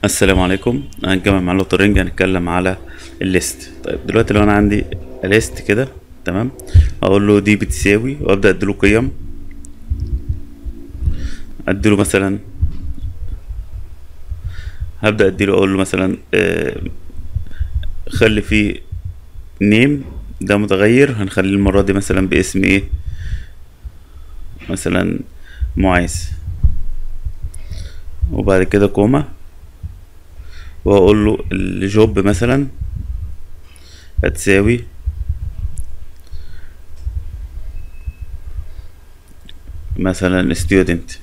السلام عليكم هنكمل مع لوتو رينج هنتكلم على الليست طيب دلوقتي لو انا عندي ليست كده تمام اقول له دي بتساوي وابدا اديله قيم اديله مثلا هبدا اديله اقول له مثلا آه، خلي فيه نيم ده متغير هنخليه المره دي مثلا باسم ايه مثلا معاذ وبعد كده كوما واقول له الجوب مثلا هتساوي مثلا student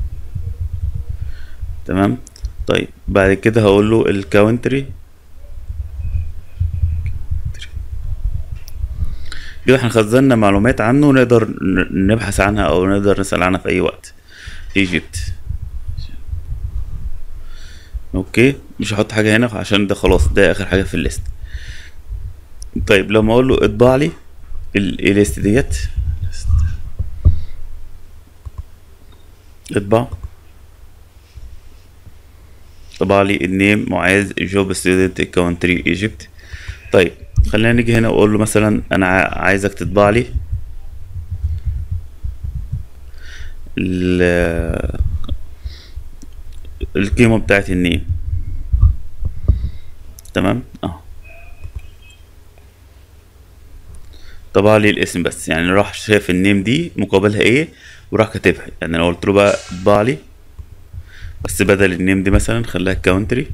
تمام طيب بعد كده هقول له الكاونتري كده احنا خزنا معلومات عنه نقدر ن- نبحث عنها او نقدر نسأل عنها في اي وقت ايجيبت اوكي مش هحط حاجه هنا عشان ده خلاص ده اخر حاجه في الليست طيب لما اقول له اطبع لي ال- الليست ديت اطبع طبع لي النيم معاذ جوب ستودنت كونتري ايجيبت طيب خلينا نيجي هنا واقول له مثلا انا ع- عايزك تطبع لي ال- القيمة بتاعت النيم تمام اه طبع لي الاسم بس يعني راح شاف النيم دي مقابلها ايه وراح كاتبها يعني لو قلت له بقى اطبع لي بس بدل النيم دي مثلا خليها كاونتري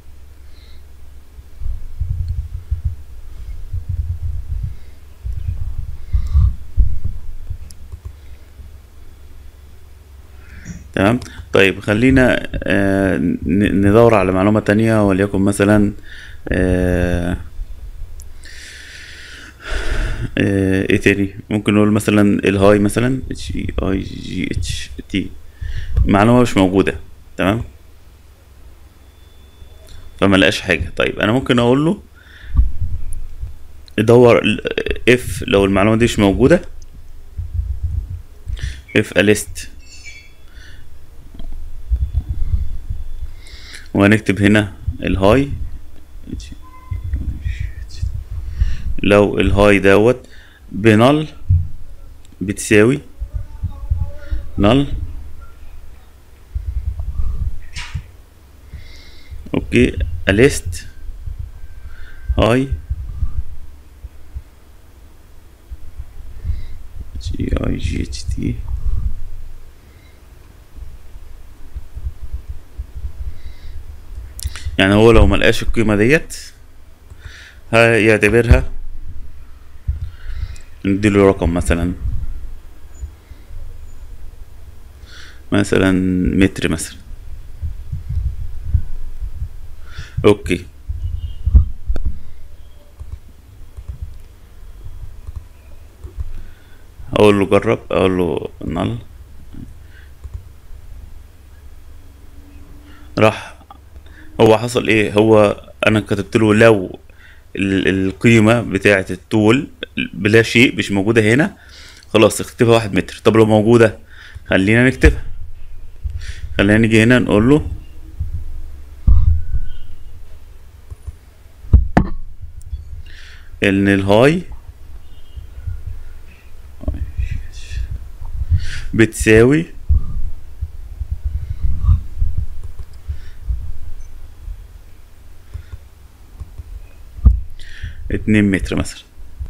تمام طيب خلينا آه ن- ندور على معلومة تانية وليكن مثلا آه آه ايه تاني ممكن نقول مثلا الهاي مثلا اتش اي جي اتش تي معلومة مش موجودة تمام فما لقاش حاجة طيب انا ممكن اقول له دور اف لو المعلومة دي مش موجودة اف a list وهنكتب هنا الهاي لو الهاي دوت بنل بتساوي نل اوكي list هاي جي اي جي اتش تي يعني هو لو ملقاش القيمة ديت هيعتبرها نديله رقم مثلا مثلا متر مثلا اوكي اقول له جرب اقول له نل راح هو حصل ايه هو انا كتبت له لو ال- القيمة بتاعة الطول بلا شيء مش موجودة هنا خلاص اكتبها واحد متر طب لو موجودة خلينا نكتبها خلينا نيجي هنا نقول له ان الهاي بتساوي اتنين متر مثلا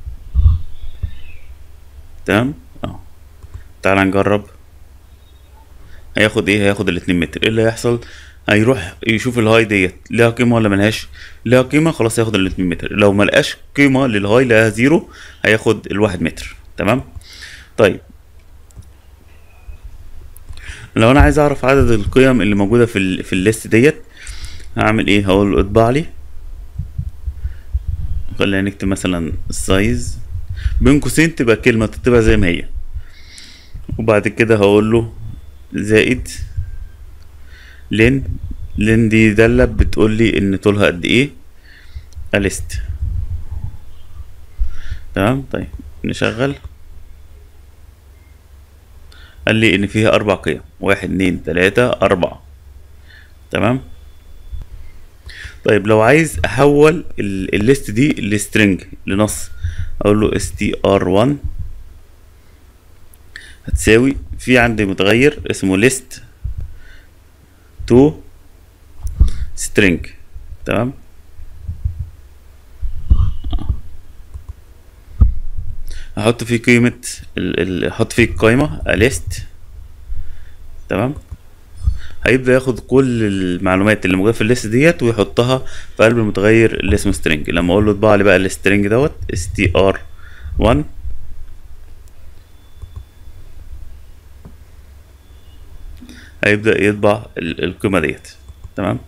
تمام اه تعال نجرب هياخد ايه هياخد الاتنين متر ايه اللي هيحصل هيروح يشوف الهاي ديت ليها قيمة ولا ملهاش ليها قيمة خلاص هياخد الاتنين متر لو ملقاش قيمة للهاي لقاها زيرو هياخد الواحد متر تمام طيب لو انا عايز اعرف عدد القيم اللي موجودة في ال في الليست ديت هعمل ايه هقول له اطبع لي خلينا نكتب مثلا السايز بين قوسين تبقى كلمة تكتبها زي ما هي وبعد كده هقول له زائد لين لين دي دالة بتقول لي ان طولها قد ايه اليست تمام طيب نشغل قال لي ان فيها اربع قيم واحد اتنين تلاتة اربعة تمام طيب لو عايز احول ال- الليست دي لسترنج لنص اقول له str1 هتساوي في عندي متغير اسمه list to string تمام احط فيه قيمة ال- ال- احط فيه القايمة list تمام هيبدأ ياخد كل المعلومات اللي موجودة في الليست ديت ويحطها في قلب المتغير اللي اسمه string لما اقول له اطبع لي بقى السترنج دوت str1 هيبدأ يطبع ال- القيمة ديت تمام